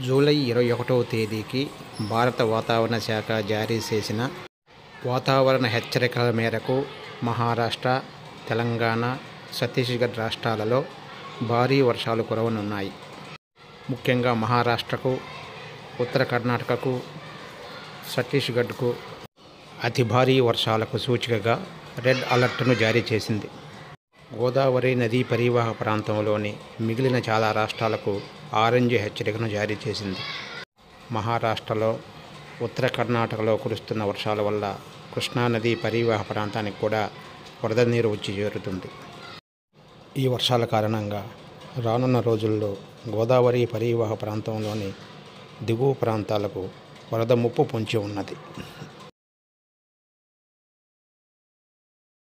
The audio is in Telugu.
జూలై ఇరవై ఒకటవ తేదీకి భారత వాతావరణ శాఖ జారీ చేసిన వాతావరణ హెచ్చరికల మేరకు మహారాష్ట్ర తెలంగాణ ఛత్తీస్గఢ్ రాష్ట్రాలలో భారీ వర్షాలు కురవనున్నాయి ముఖ్యంగా మహారాష్ట్రకు ఉత్తర కర్ణాటకకు ఛత్తీస్గఢ్కు అతి భారీ వర్షాలకు సూచికగా రెడ్ అలర్ట్ను జారీ చేసింది గోదావరి నదీ పరివాహ ప్రాంతంలోని మిగిలిన చాలా రాష్ట్రాలకు ఆరెంజ్ హెచ్చరికను జారీ చేసింది మహారాష్ట్రలో ఉత్తర కర్ణాటకలో కురుస్తున్న వర్షాల వల్ల కృష్ణానది పరివాహ ప్రాంతానికి కూడా వరద నీరు వచ్చి చేరుతుంది ఈ వర్షాల కారణంగా రానున్న రోజుల్లో గోదావరి పరివాహ ప్రాంతంలోని దిగువ ప్రాంతాలకు వరద ముప్పు పొంచి ఉన్నది